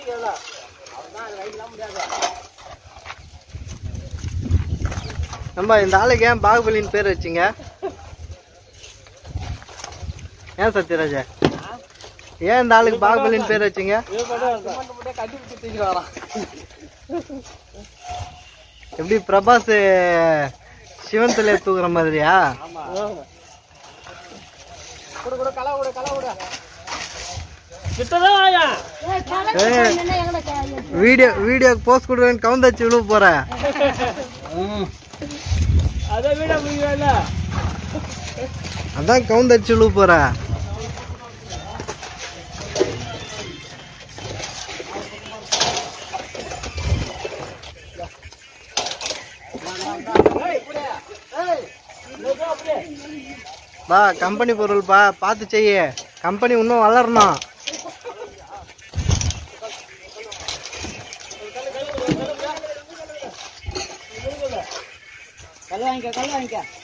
நம்ம இந்த ஆளுக்கு ஏன் பாகுபலின்னு பேர் வச்சீங்க ஏன் சத்யராஜா ஏன் இந்த ஆளுக்கு பாகுபலின்னு பேர் வச்சீங்க எப்படி பிரபாஸ் சிவன் தலையை தூக்குற மாதிரியா கிட்டதான் வாயா வீடியோ வீடியோ போஸ்ட் கொடுவேன் கவுந்தாச்சு விழுவ போற அதை விட முடியல அதான் கவுந்தடிச்சு விழுவ போற பா கம்பெனி பொருள்பா பார்த்து செய்ய கம்பெனி இன்னும் வளரணும் கல்ல வாங்கிக்க கல்ல வாங்கிக்க